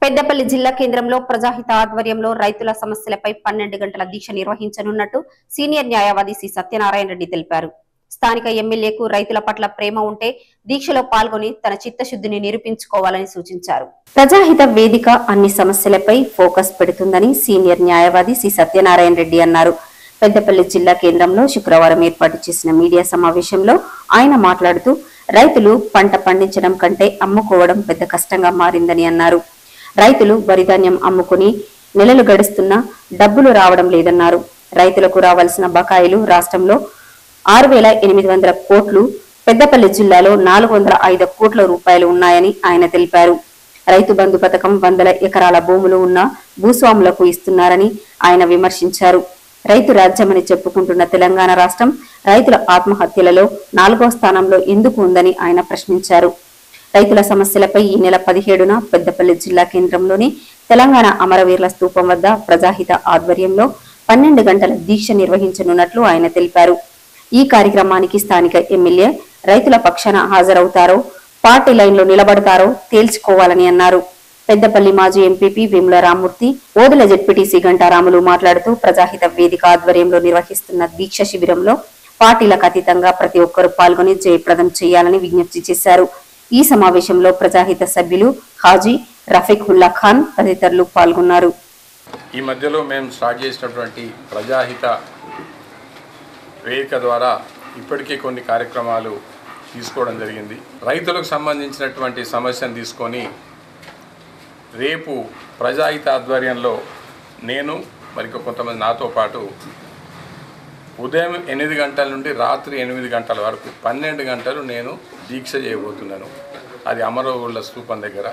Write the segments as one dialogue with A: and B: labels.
A: పెద్దపల్లి జిల్లా కేంద్రంలో ప్రజాహిత ఆధ్వర్యంలో రైతుల సమస్యలపై పన్నెండు గంటల దీక్ష నిర్వహించనున్నట్టు సీనియర్ న్యాయవాది సి సత్యనారాయణ రెడ్డి తెలిపారు స్థానిక ఎమ్మెల్యేకు రైతుల పట్ల ప్రేమ ఉంటే దీక్షలో పాల్గొని తన చిత్తశుద్ధిని నిరూపించుకోవాలని సూచించారు ప్రజాహిత వేదిక అన్ని సమస్యలపై ఫోకస్ పెడుతుందని సీనియర్ న్యాయవాది సి సత్యనారాయణ రెడ్డి అన్నారు పెద్దపల్లి జిల్లా కేంద్రంలో శుక్రవారం ఏర్పాటు చేసిన మీడియా సమావేశంలో ఆయన మాట్లాడుతూ రైతులు పంట పండించడం కంటే అమ్ముకోవడం పెద్ద కష్టంగా మారిందని అన్నారు రైతులు వరిధాన్యం అమ్ముకుని నెలలు గడుస్తున్నా డబ్బులు రావడం లేదన్నారు రైతులకు రావాల్సిన బకాయిలు రాష్ట్రంలో ఆరు వేల ఎనిమిది వందల కోట్లు పెద్దపల్లి జిల్లాలో నాలుగు వందల ఐదు కోట్ల రూపాయలు ఉన్నాయని ఆయన తెలిపారు రైతు బంధు పథకం వందల ఎకరాల భూములు ఉన్న భూస్వాములకు ఇస్తున్నారని ఆయన విమర్శించారు రైతు రాజ్యమని చెప్పుకుంటున్న తెలంగాణ రాష్ట్రం రైతుల ఆత్మహత్యలలో నాలుగో స్థానంలో ఎందుకు ఉందని ఆయన ప్రశ్నించారు రైతుల సమస్యలపై ఈ నెల పదిహేడున పెద్దపల్లి జిల్లా కేంద్రంలోని తెలంగాణ అమరవీరుల స్తూపం వద్ద ప్రజాహిత ఆధ్వర్యంలో పన్నెండు గంటల దీక్ష నిర్వహించనున్నట్లు ఆయన తెలిపారు ఈ కార్యక్రమానికి స్థానిక ఎమ్మెల్యే రైతుల పక్షాన హాజరవుతారో పార్టీ లైన్లో నిలబడతారో తేల్చుకోవాలని అన్నారు పెద్దపల్లి మాజీ ఎంపీపీ వేముల రామ్మూర్తి ఓదెల జెడ్పీటీసీ గంటారాములు మాట్లాడుతూ ప్రజాహిత వేదిక ఆధ్వర్యంలో నిర్వహిస్తున్న దీక్ష శిబిరంలో పార్టీలకు అతీతంగా ప్రతి ఒక్కరూ పాల్గొని జయప్రదం చేయాలని విజ్ఞప్తి చేశారు ఈ సమావేశంలో ప్రజాహిత సభ్యులు హాజీ రఫీక్ ఉల్లా ఖాన్ తదితరులు పాల్గొన్నారు
B: ఈ మధ్యలో మేము స్టార్ట్ చేసినటువంటి ప్రజాహిత వేదిక ద్వారా ఇప్పటికే కొన్ని కార్యక్రమాలు తీసుకోవడం జరిగింది రైతులకు సంబంధించినటువంటి సమస్యను తీసుకొని రేపు ప్రజాహిత ఆధ్వర్యంలో నేను మరి కొంతమంది నాతో పాటు ఉదయం ఎనిమిది గంటల నుండి రాత్రి ఎనిమిది గంటల వరకు పన్నెండు గంటలు నేను దీక్ష చేయబోతున్నాను అది అమరవోళ్ళ స్తూపం దగ్గర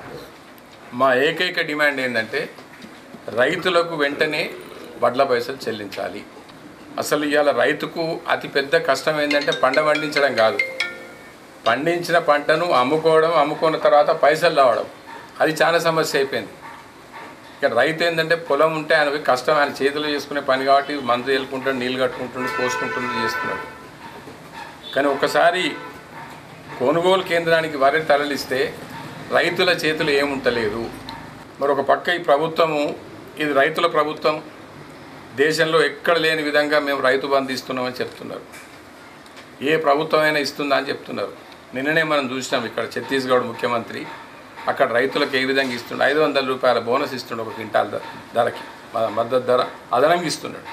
B: మా ఏకైక డిమాండ్ ఏంటంటే రైతులకు వెంటనే వడ్ల పైసలు చెల్లించాలి అసలు ఇవాళ రైతుకు అతి పెద్ద కష్టం ఏంటంటే పంట పండించడం కాదు పండించిన పంటను అమ్ముకోవడం అమ్ముకున్న తర్వాత పైసలు రావడం అది చాలా సమస్య అయిపోయింది ఇక రైతు ఏంటంటే పొలం ఉంటే ఆయన కష్టం ఆయన చేతిలో చేసుకునే పని కాబట్టి మందు వెళ్ళుకుంటాడు నీళ్ళు కట్టుకుంటుండు కోసుకుంటుండు చేస్తున్నాడు కానీ ఒకసారి కొనుగోలు కేంద్రానికి వరి తరలిస్తే రైతుల చేతులు ఏముంటలేదు మరి ఒక పక్క ఈ ప్రభుత్వము ఇది రైతుల ప్రభుత్వం దేశంలో ఎక్కడ లేని విధంగా మేము రైతు బంధు ఇస్తున్నామని చెప్తున్నారు ఏ ప్రభుత్వం అయినా ఇస్తుందా అని చెప్తున్నారు నిన్ననే మనం చూసినాం ఇక్కడ ఛత్తీస్గఢ్ ముఖ్యమంత్రి అక్కడ రైతులకు ఏ విధంగా ఇస్తుండే ఐదు వందల రూపాయల బోనస్ ఇస్తుండే ఒక క్వింటాల్ ధ- ధరకి మ- మద్దతు ధర అదనంగా ఇస్తున్నాడు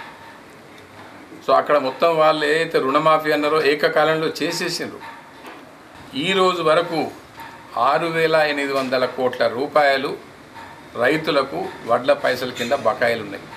B: సో అక్కడ మొత్తం వాళ్ళు ఏదైతే రుణమాఫీ అన్నారో ఏకకాలంలో చేసేసిండ్రు ఈ రోజు వరకు ఆరు వేల ఎనిమిది వందల కోట్ల రూపాయలు రైతులకు వడ్ల పైసల కింద బకాయిలు ఉన్నాయి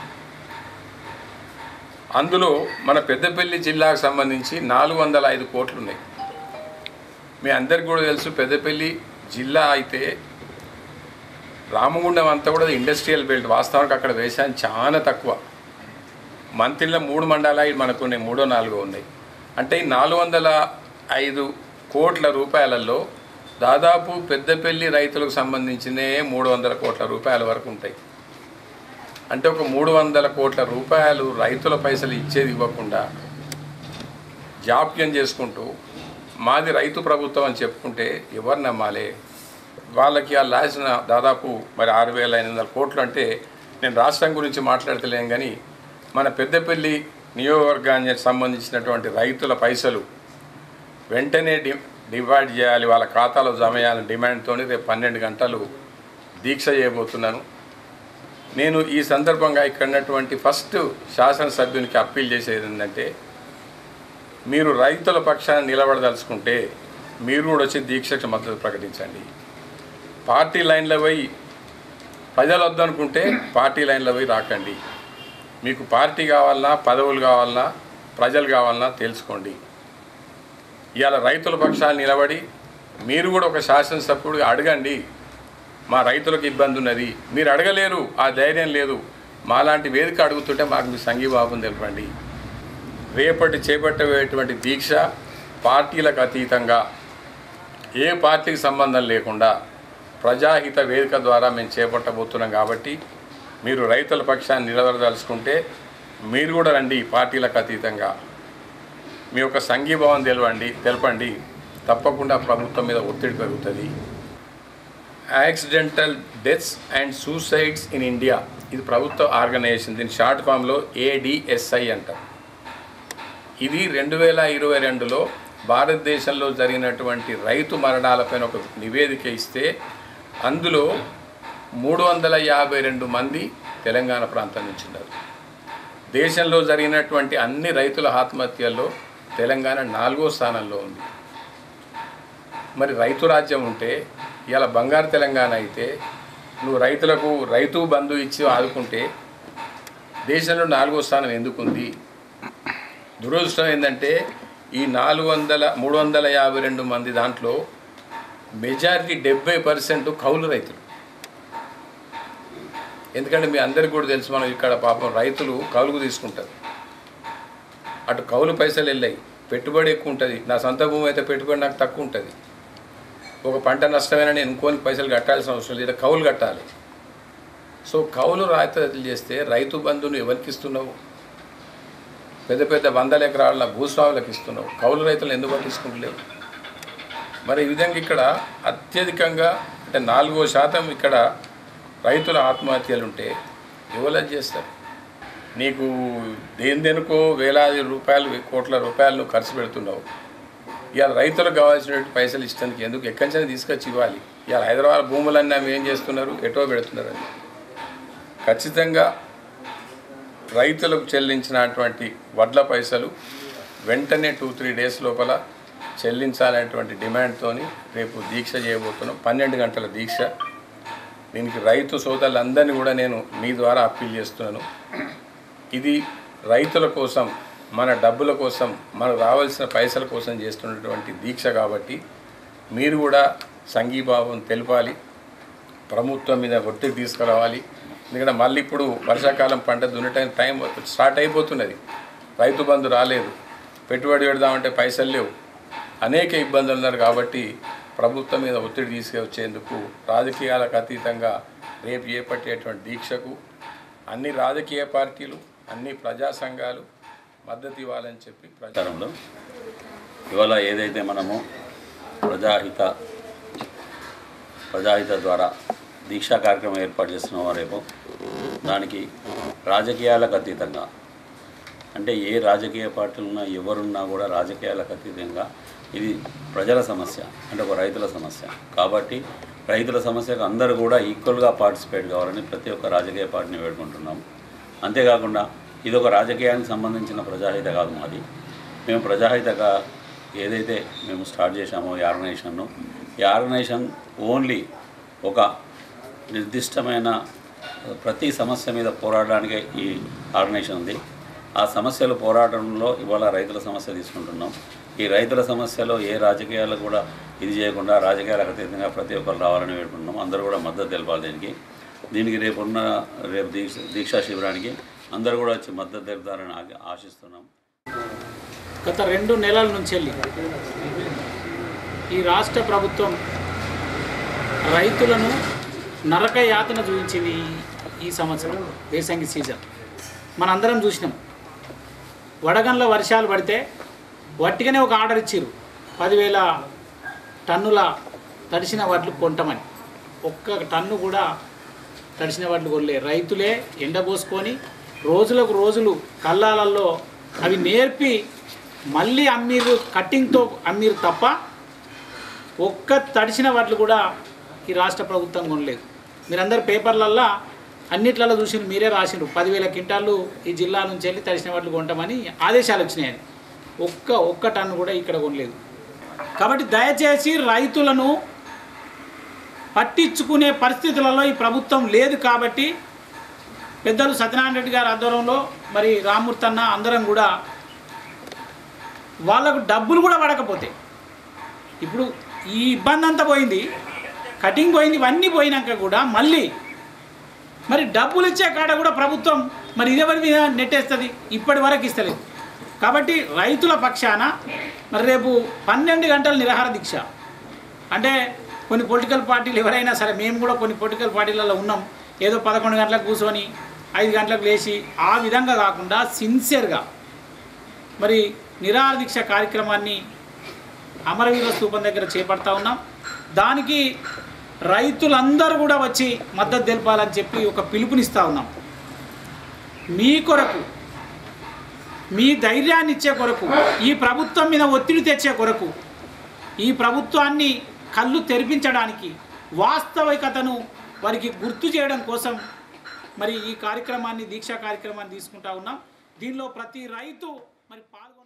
B: అందులో మన పెద్దపల్లి జిల్లాకు సంబంధించి నాలుగు వందల ఐదు కోట్లు ఉన్నాయి మీ అందరికి కూడా తెలుసు పెద్దపల్లి జిల్లా అయితే రామగుండం అంతా కూడా ఇండస్ట్రియల్ బెల్ట్ వాస్తవానికి అక్కడ వ్యవసాయం చాలా తక్కువ మంత్రిలో మూడు మండలాలు మనకు ఉన్నాయి మూడో నాలుగో ఉన్నాయి అంటే ఈ నాలుగు వందల ఐదు కోట్ల రూపాయలలో దాదాపు పెద్దపల్లి రైతులకు సంబంధించినే మూడు వందల కోట్ల రూపాయల వరకు ఉంటాయి అంటే ఒక మూడు వందల కోట్ల రూపాయలు రైతుల పైసలు ఇచ్చేది ఇవ్వకుండా జాప్యం చేసుకుంటూ మాది రైతు ప్రభుత్వం అని చెప్పుకుంటే ఎవరు నమ్మాలి వాళ్ళకి ఆ లాసిన దాదాపు మరి ఆరు వేల ఎనిమిది వందల కోట్లు అంటే నేను రాష్ట్రం గురించి మాట్లాడతలేను కానీ మన పెద్దపల్లి నియోజకవర్గానికి సంబంధించినటువంటి రైతుల పైసలు వెంటనే డి డివైడ్ చేయాలి వాళ్ళ ఖాతాలో జమ చేయాలని డిమాండ్తో రేపు పన్నెండు గంటలు దీక్ష చేయబోతున్నాను నేను ఈ సందర్భంగా ఇక్కడ ఉన్నటువంటి ఫస్ట్ శాసనసభ్యునికి అప్పీల్ చేసేది ఏంటంటే మీరు రైతుల పక్షాన నిలబడదలుచుకుంటే మీరు కూడా వచ్చి దీక్షకు మద్దతు ప్రకటించండి పార్టీ లైన్లో పోయి ప్రజలు వద్దనుకుంటే పార్టీ లైన్లో పోయి రాకండి మీకు పార్టీ కావాలన్నా పదవులు కావాలన్నా ప్రజలు కావాలన్నా తెలుసుకోండి ఇవాళ రైతుల పక్షాలు నిలబడి మీరు కూడా ఒక శాసనసభ్యుడు అడగండి మా రైతులకు ఇబ్బంది ఉన్నది మీరు అడగలేరు ఆ ధైర్యం లేదు మాలాంటి వేదిక అడుగుతుంటే మాకు మీ సంఘీభావం తెలపండి రేపటి చేపట్టేటువంటి దీక్ష పార్టీలకు అతీతంగా ఏ పార్టీకి సంబంధం లేకుండా ప్రజాహిత వేదిక ద్వారా మేము చేపట్టబోతున్నాం కాబట్టి మీరు రైతుల పక్షాన్ని నిలబడదలుచుకుంటే మీరు కూడా రండి పార్టీలకు అతీతంగా మీ యొక్క సంఘీభావం తెలవండి తెలపండి తప్పకుండా ప్రభుత్వం మీద ఒత్తిడి పెరుగుతుంది accidental deaths and suicides in India ఇది ప్రభుత్వ ఆర్గనైజేషన్ దీని షార్ట్ ఫామ్లో ఏడిఎస్ఐ అంటారు ఇది రెండు వేల ఇరవై రెండులో భారతదేశంలో జరిగినటువంటి రైతు మరణాలపైన ఒక నివేదిక ఇస్తే అందులో మూడు వందల యాభై రెండు మంది తెలంగాణ ప్రాంతం నుంచి ఉన్నారు దేశంలో జరిగినటువంటి అన్ని రైతుల ఆత్మహత్యల్లో తెలంగాణ నాలుగో స్థానంలో ఉంది మరి రైతు రాజ్యం ఉంటే ఇలా బంగారు తెలంగాణ అయితే నువ్వు రైతులకు రైతు బంధు ఇచ్చి ఆదుకుంటే దేశంలో నాలుగో స్థానం ఎందుకుంది దురదృష్టం ఏంటంటే ఈ నాలుగు వందల మూడు వందల యాభై రెండు మంది దాంట్లో మెజారిటీ డెబ్బై పర్సెంట్ కౌలు రైతులు ఎందుకంటే మీ అందరికీ కూడా తెలుసు మనం ఇక్కడ పాపం రైతులు కౌలుకు తీసుకుంటారు అటు కౌలు పైసలు వెళ్ళాయి పెట్టుబడి ఎక్కువ ఉంటుంది నా సొంత భూమి అయితే పెట్టుబడి నాకు తక్కువ ఉంటుంది ఒక పంట నష్టమైనా నేను ఇంకోనికి పైసలు కట్టాల్సిన అవసరం లేదు కౌలు కట్టాలి సో కౌలు రాయితీలు చేస్తే రైతు బంధును ఎవరికి ఇస్తున్నావు పెద్ద పెద్ద వందల ఎకరాల భూస్వాములకు ఇస్తున్నావు కౌలు రైతులను ఎందుకు పట్టించుకుంటలేవు మరి ఈ విధంగా ఇక్కడ అత్యధికంగా అంటే నాలుగో శాతం ఇక్కడ రైతుల ఆత్మహత్యలు ఉంటే ఎవరు చేస్తారు నీకు దేని దేనికో వేలాది రూపాయలు కోట్ల రూపాయలు నువ్వు ఖర్చు పెడుతున్నావు ఇవాళ రైతులకు కావాల్సినటువంటి పైసలు ఇష్టానికి ఎందుకు ఎక్కడి నుంచి తీసుకొచ్చి ఇవ్వాలి ఇవాళ హైదరాబాద్ భూములన్నీ ఆమె ఏం చేస్తున్నారు ఎటో పెడుతున్నారు అని ఖచ్చితంగా రైతులకు చెల్లించినటువంటి వడ్ల పైసలు వెంటనే టూ త్రీ డేస్ లోపల చెల్లించాలనేటువంటి డిమాండ్తో రేపు దీక్ష చేయబోతున్నాం పన్నెండు గంటల దీక్ష దీనికి రైతు సోదరులందరినీ కూడా నేను మీ ద్వారా అప్పీల్ చేస్తున్నాను ఇది రైతుల కోసం మన డబ్బుల కోసం మనకు రావాల్సిన పైసల కోసం చేస్తున్నటువంటి దీక్ష కాబట్టి మీరు కూడా సంఘీభావం తెలపాలి ప్రభుత్వం మీద ఒత్తిడి తీసుకురావాలి ఎందుకంటే మళ్ళీ ఇప్పుడు వర్షాకాలం పంట దున్నటం టైం స్టార్ట్ అయిపోతున్నది రైతు బంధు రాలేదు పెట్టుబడి పెడదామంటే పైసలు లేవు అనేక ఇబ్బందులు ఉన్నారు కాబట్టి ప్రభుత్వం మీద ఒత్తిడి తీసుకొచ్చేందుకు రాజకీయాలకు అతీతంగా రేపు చేపట్టేటువంటి దీక్షకు అన్ని రాజకీయ పార్టీలు అన్ని ప్రజా సంఘాలు మద్దతు ఇవ్వాలని చెప్పి ప్రజా
C: ప్రచారంలో ఇవాళ ఏదైతే మనము ప్రజాహిత ప్రజాహిత ద్వారా దీక్షా కార్యక్రమం ఏర్పాటు చేస్తున్నామో రేపు దానికి రాజకీయాలకు అతీతంగా అంటే ఏ రాజకీయ పార్టీలు ఉన్నా ఎవరున్నా కూడా రాజకీయాలకు అతీతంగా ఇది ప్రజల సమస్య అంటే ఒక రైతుల సమస్య కాబట్టి రైతుల సమస్యకు అందరూ కూడా ఈక్వల్గా పార్టిసిపేట్ కావాలని ప్రతి ఒక్క రాజకీయ పార్టీని వేడుకుంటున్నాం అంతేకాకుండా ఇది ఒక రాజకీయానికి సంబంధించిన ప్రజాహిత కాదు మాది మేము ప్రజాహితగా ఏదైతే మేము స్టార్ట్ చేశామో ఈ ఆర్గనైజేషన్ను ఈ ఆర్గనైజేషన్ ఓన్లీ ఒక నిర్దిష్టమైన ప్రతి సమస్య మీద పోరాడడానికే ఈ ఆర్గనైజేషన్ ఉంది ఆ సమస్యలు పోరాటంలో ఇవాళ రైతుల సమస్య తీసుకుంటున్నాం ఈ రైతుల సమస్యలో ఏ రాజకీయాలు కూడా ఇది చేయకుండా రాజకీయాలకు అతీతంగా ప్రతి ఒక్కరు రావాలని వేడుకుంటున్నాం అందరూ కూడా మద్దతు తెలపాలి దీనికి దీనికి రేపు ఉన్న రేపు దీక్ష దీక్షా శిబిరానికి అందరూ కూడా వచ్చి మద్దతు తెలుపుతారని ఆ- ఆశిస్తున్నాం
D: గత రెండు నెలల నుంచి వెళ్ళి ఈ రాష్ట్ర ప్రభుత్వం రైతులను నరక యాతన చూపించింది ఈ- ఈ సంవత్సరం వేసంగి సీజన్ మనందరం చూసినాం వడగండ్ల వర్షాలు పడితే వట్టిగానే ఒక ఆర్డర్ ఇచ్చిర్రు పదివేల టన్నుల తడిసిన వడ్లు కొంటామని ఒక్క టన్ను కూడా తడిసిన వడ్లు కొనలే రైతులే ఎండబోసుకొని రోజులకు రోజులు కల్లాలల్లో అవి నేర్పి మళ్ళీ అమ్మీరు కట్టింగ్తో అమ్మీరు తప్ప ఒక్క తడిసిన వడ్లు కూడా ఈ రాష్ట్ర ప్రభుత్వం కొనలేదు మీరందరు పేపర్లల్లో అన్నిట్లలో చూసి మీరే రాసిండ్రు పదివేల క్వింటాళ్ళు ఈ జిల్లా నుంచి వెళ్ళి తడిసిన వడ్లు కొంటామని ఆదేశాలు వచ్చినాయని ఒక్క ఒక్క టన్ను కూడా ఇక్కడ కొనలేదు కాబట్టి దయచేసి రైతులను పట్టించుకునే పరిస్థితులలో ఈ ప్రభుత్వం లేదు కాబట్టి పెద్దలు సత్యనారాయణ రెడ్డి గారి ఆధ్వర్యంలో మరి రామూర్తి అన్న అందరం కూడా వాళ్ళకు డబ్బులు కూడా పడకపోతే ఇప్పుడు ఈ ఇబ్బంది అంతా పోయింది కటింగ్ పోయింది ఇవన్నీ పోయినాక కూడా మళ్ళీ మరి డబ్బులు ఇచ్చే కాడ కూడా ప్రభుత్వం మరి ఇదెవరి మీద నెట్టేస్తుంది ఇప్పటి వరకు ఇస్తలేదు కాబట్టి రైతుల పక్షాన మరి రేపు పన్నెండు గంటల నిరాహార దీక్ష అంటే కొన్ని పొలిటికల్ పార్టీలు ఎవరైనా సరే మేము కూడా కొన్ని పొలిటికల్ పార్టీలలో ఉన్నాం ఏదో పదకొండు గంటలకు కూర్చొని ఐదు గంటలకు లేచి ఆ విధంగా కాకుండా సిన్సియర్గా మరి నిరాహార దీక్ష కార్యక్రమాన్ని అమరవీర స్థూపం దగ్గర చేపడతా ఉన్నాం దానికి రైతులందరూ కూడా వచ్చి మద్దతు తెలపాలని చెప్పి ఒక పిలుపునిస్తా ఉన్నాం మీ కొరకు మీ ధైర్యాన్ని ఇచ్చే కొరకు ఈ ప్రభుత్వం మీద ఒత్తిడి తెచ్చే కొరకు ఈ ప్రభుత్వాన్ని కళ్ళు తెరిపించడానికి వాస్తవికతను వారికి గుర్తు చేయడం కోసం మరి ఈ కార్యక్రమాన్ని దీక్షా కార్యక్రమాన్ని తీసుకుంటా ఉన్నాం దీనిలో ప్రతి రైతు మరి పాల్గొ